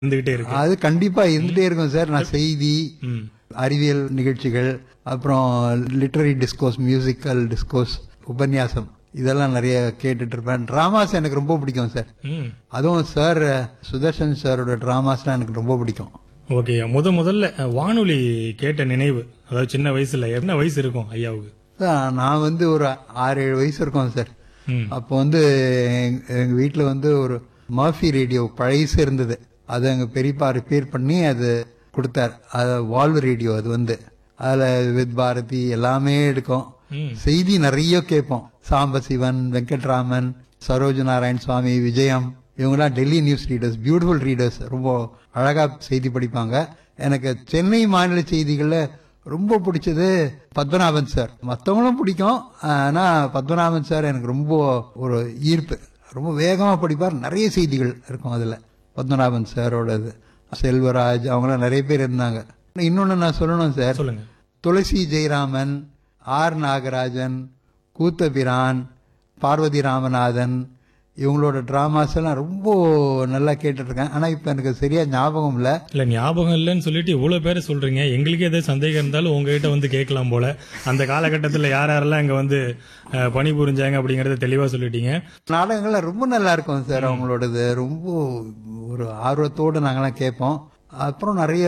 இருந்துகிட்டே இருக்கு அது கண்டிப்பா இருந்துட்டே இருக்கும் சார் நான் செய்தி ம் அறிவியல் நிகழ்ச்சிகள் அப்புறம் லிட்டரரி டிஸ்கோர்ஸ் மியூசிக்கல் டிஸ்கோர்ஸ் உபன்யாசம் இதெல்லாம் நிறைய கேட்டுட்டு இருப்பேன் டிராமாஸ் எனக்கு ரொம்ப பிடிக்கும் சார் ம் அதுவும் சார் சுதர்ஷன் சாரோட டிராமாஸ்லாம் எனக்கு ரொம்ப பிடிக்கும் ஓகே முத முதல்ல அஹ், வானொலி கேட்ட நினைவு அதாவது சின்ன வயசுல என்ன வயசு இருக்கும் ஐயாவுக்கு சார், நான் வந்து ஒரு ஆறு ஏழு வயசு இருக்கும் சார் ம் அப்போ வந்து எங்க- எங்க வீட்டில் வந்து ஒரு மர்ஃபி ரேடியோ பழைசு இருந்தது அது எங்க பெரியப்பா ரிப்பேர் பண்ணி அது கொடுத்தார் அது வால்வ் ரேடியோ அது வந்து அதில் வித் பாரதி எல்லாமே எடுக்கும் ம் செய்தி நிறைய கேட்போம் சாம்பசிவன் வெங்கட்ராமன் சரோஜ நாராயண் சுவாமி விஜயம் இவங்கெல்லாம் Delhi news readers beautiful readers ரொம்ப அழகா செய்தி படிப்பாங்க எனக்கு சென்னை மாநில செய்திகள்ல ரொம்ப பிடிச்சது பத்மநாபன் சார் மற்றவங்களும் பிடிக்கும் ஆனா பத்மநாபன் சார் எனக்கு ரொம்ப ஒரு ஈர்ப்பு ரொம்ப வேகமா படிப்பார் நிறைய செய்திகள் இருக்கும் அதுல பத்மநாபன் சாரோடது செல்வராஜ் அவங்களாம் நிறைய பேர் இருந்தாங்க இன்னொன்னு நான் சொல்லணும் சார் சொல்லுங்க துளசி ஜெயராமன் ஆர் நாகராஜன் கூத்தபிரான் பார்வதி ராமநாதன் இவங்களோட டிராமாஸ் எல்லாம் ரொம்ப நல்லா கேட்டுட்டு இருக்கேன் ஆனா இப்ப எனக்கு சரியா ஞாபகம் இல்ல இல்ல ஞாபகம் இல்லைன்னு சொல்லிட்டு இவ்வளவு பேரை சொல்றீங்க எங்களுக்கு எதாவது சந்தேகம் இருந்தாலும் உங்ககிட்ட வந்து கேட்கலாம் போல அந்த காலகட்டத்தில் யார் யாரெல்லாம் இங்க வந்து அஹ், பணிபுரிஞ்சாங்க அப்படிங்கறத தெளிவா சொல்லிட்டீங்க நாடகங்கள்லாம் ரொம்ப நல்லா இருக்கும் சார் அவங்களோடது ரொம்ப ஒரு ஆர்வத்தோடு நாங்கெல்லாம் கேட்போம் அப்புறம் நிறைய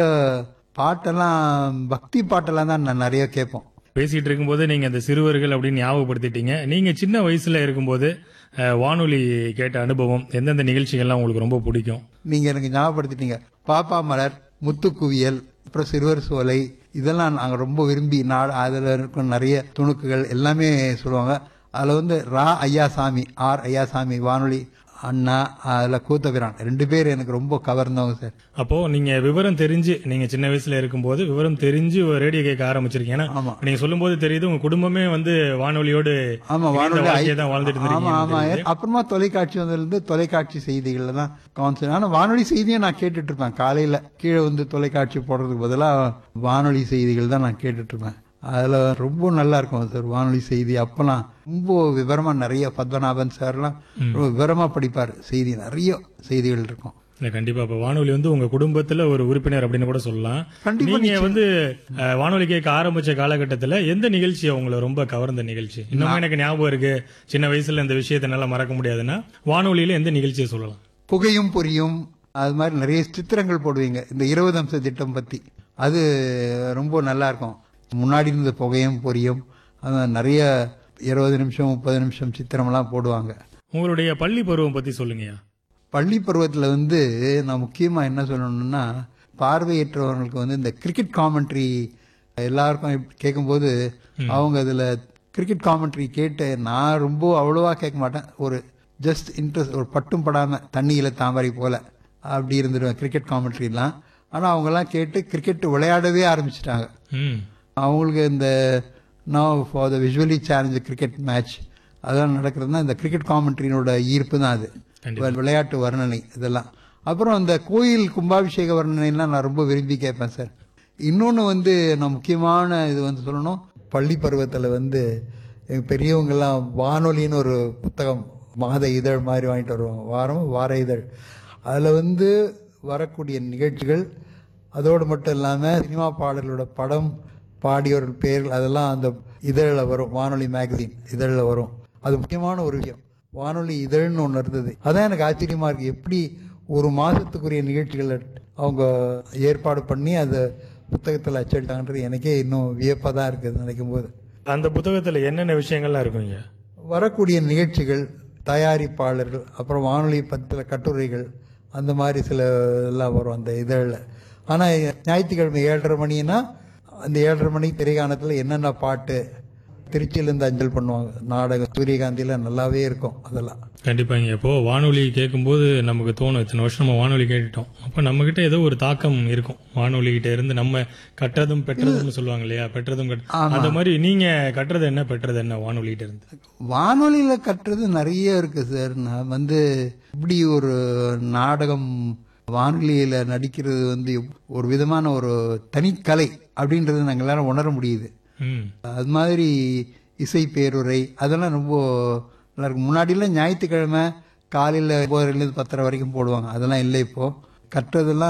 பாட்டெல்லாம் பக்தி பாட்டெல்லாம் தான் நான் நிறைய கேட்போம் பேசிட்டு இருக்கும்போது நீங்க அந்த சிறுவர்கள் அப்படின்னு ஞாபகப்படுத்திட்டீங்க நீங்க சின்ன வயசுல இருக்கும்போது அஹ், வானொலி கேட்ட அனுபவம் எந்தெந்த நிகழ்ச்சிகள்லாம் உங்களுக்கு ரொம்ப பிடிக்கும் நீங்க எனக்கு ஞாபகப்படுத்திட்டீங்க பாப்பா மலர் முத்துக்குவியல் அப்புறம் சிறுவர் சோலை இதெல்லாம் நாங்க ரொம்ப விரும்பி நாடு அதுல இருக்கும் நிறைய துணுக்குகள் எல்லாமே சொல்லுவாங்க அதுல வந்து ரா ஐயாசாமி ஆர் ஐயாசாமி வானொலி அண்ணா அதுல கூத்தபிரான் ரெண்டு பேர் எனக்கு ரொம்ப கவர்ந்தவங்க சார் அப்போ நீங்க விவரம் தெரிஞ்சு நீங்க சின்ன வயசுல இருக்கும்போது விவரம் தெரிஞ்சு ஒரு ரேடியோ கேட்க ஆரம்பிச்சிருக்கீங்க ஏன்னா ஆமா. நீங்க சொல்லும்போது தெரியுது உங்க குடும்பமே வந்து வானொலியோடு ஆமா இணைந்த வானொலி வாழ்க்கையை தான் வாழ்ந்துட்டு ஆமா ஆமா இருந்திருக்கீங்க அப்புறமா தொலைக்காட்சி வந்ததுலேருந்து தொலைக்காட்சி செய்திகள்ல தான் கான்சென்ட் ஆனா வானொலி செய்தியும் நான் கேட்டுட்டு இருப்பேன் காலையில கீழே வந்து தொலைக்காட்சி போடுறதுக்கு பதிலா வானொலி செய்திகள் தான் நான் கேட்டுட்டு இருப்பேன் அதுல ரொம்ப நல்லா இருக்கும் சார் வானொலி செய்தி அப்பெல்லாம் ரொம்ப விவரமா நிறைய பத்மநாபன் சார்லாம் ரொம்ப விவரமா படிப்பார் செய்தி நிறைய செய்திகள் இருக்கும் இல்ல கண்டிப்பா அப்ப வானொலி வந்து உங்க குடும்பத்துல ஒரு உறுப்பினர் அப்படின்னு கூட சொல்லலாம் கண்டிப்பா நீங்க வந்து அஹ், வானொலி கேட்க ஆரம்பிச்ச காலகட்டத்துல எந்த நிகழ்ச்சி உங்களை ரொம்ப கவர்ந்த நிகழ்ச்சி இன்னமும் எனக்கு ஞாபகம் இருக்கு சின்ன வயசுல இந்த விஷயத்தை என்னால மறக்க முடியாதுன்னா வானொலியில எந்த நிகழ்ச்சியை சொல்லலாம் புகையும் பொரியும் அது மாதிரி நிறைய சித்திரங்கள் போடுவீங்க இந்த இருபது அம்ச திட்டம் பத்தி அது ரொம்ப நல்லா இருக்கும் முன்னாடி இருந்த புகையும் பொரியும் அது நிறைய இருபது நிமிஷம் முப்பது நிமிஷம் சித்திரம்லாம் போடுவாங்க உங்களுடைய பள்ளி பருவம் பத்தி சொல்லுங்கய்யா பள்ளி பருவத்தில் வந்து நான் முக்கியமாக என்ன சொல்லணும்னா பார்வையற்றவர்களுக்கு வந்து இந்த கிரிக்கெட் காமெண்ட்ரி எல்லாருக்கும் கேட்கும்போது அவங்க அதில் கிரிக்கெட் காமெண்ட்ரி கேட்டு நான் ரொம்ப அவ்வளோவா கேட்க மாட்டேன் ஒரு ஜஸ்ட் இன்ட்ரெஸ்ட் ஒரு பட்டும் படாமல் தண்ணியில் தாமரை போல அப்படி இருந்துருவேன் கிரிக்கெட் காமெண்ட்ரிலாம் ஆனால் அவங்கெல்லாம் கேட்டு கிரிக்கெட் விளையாடவே ஆரம்பிச்சிட்டாங்க ம் அவங்களுக்கு இந்த no for the visually challenged cricket match அதெல்லாம் நடக்கிறதுனா இந்த கிரிக்கெட் காமெண்ட்ரினோட ஈர்ப்பு தான் அது கண்டிப்பா. விளையாட்டு வர்ணனை இதெல்லாம் அப்புறம் இந்த கோயில் கும்பாபிஷேக வர்ணனைலாம் நான் ரொம்ப விரும்பி கேட்பேன் சார் இன்னொன்று வந்து நான் முக்கியமான இது வந்து சொல்லணும் பள்ளி பருவத்தில் வந்து எங்கள் பெரியவங்கெல்லாம் வானொலின்னு ஒரு புத்தகம் மாத இதழ் மாதிரி வாங்கிட்டு வருவாங்க வாரம் வார இதழ் அதில் வந்து வரக்கூடிய நிகழ்ச்சிகள் அதோடு மட்டும் இல்லாமல் சினிமா பாடலோட படம் பாடியவர்கள் பேர்கள் அதெல்லாம் அந்த இதழில் வரும் வானொலி மேகசின் இதழில் வரும் அது முக்கியமான ஒரு விஷயம் வானொலி இதழ்னு ஒன்று இருந்தது அதான் எனக்கு ஆச்சரியமா இருக்கு எப்படி ஒரு மாதத்துக்குரிய நிகழ்ச்சிகளை அவங்க ஏற்பாடு பண்ணி அதை புத்தகத்தில் அச்சடித்தாங்கன்றது எனக்கே இன்னும் வியப்பாக தான் இருக்குது நினைக்கும் போது அந்த புத்தகத்துல என்னென்ன விஷயங்கள்லாம் இருக்குங்க வரக்கூடிய நிகழ்ச்சிகள் தயாரிப்பாளர்கள் அப்புறம் வானொலி பற்றின கட்டுரைகள் அந்த மாதிரி சில எல்லாம் வரும் அந்த இதழில் ஆனால் ஞாயிற்றுக்கிழமை ஏழரை மணினா அந்த ஏழரை மணி திரைகாணத்தில் என்னென்ன பாட்டு திருச்சியிலேருந்து அஞ்சல் பண்ணுவாங்க நாடகம் சூரியகாந்தியில் நல்லாவே இருக்கும் அதெல்லாம் கண்டிப்பாங்க இப்போ வானொலி கேட்கும்போது நமக்கு தோணும் இத்தனை வருஷம் நம்ம வானொலி கேட்டுட்டோம் அப்போ நம்ம கிட்ட ஏதோ ஒரு தாக்கம் இருக்கும் வானொலி கிட்ட இருந்து நம்ம கற்றதும் பெற்றதும்னு சொல்லுவாங்க இல்லையா பெற்றதும் கற்ற- அந்த மாதிரி நீங்க கற்றது என்ன பெற்றது என்ன வானொலி கிட்ட இருந்து வானொலியில் கட்டுறது நிறைய இருக்கு சார் நான் வந்து இப்படி ஒரு நாடகம் வானொலியில் நடிக்கிறது வந்து ஒரு விதமான ஒரு தனிக்கலை அப்படின்றது நாங்கள் எல்லாரும் உணர முடியுது ம் அது மாதிரி இசை பேருரை அதெல்லாம் ரொம்ப நல்லா இருக்கும் முன்னாடிலாம் ஞாயிற்றுக்கிழமை காலையில் ஒன்பதுலேருந்து பத்தரை வரைக்கும் போடுவாங்க அதெல்லாம் இல்லை இப்போ கற்றதெல்லாம்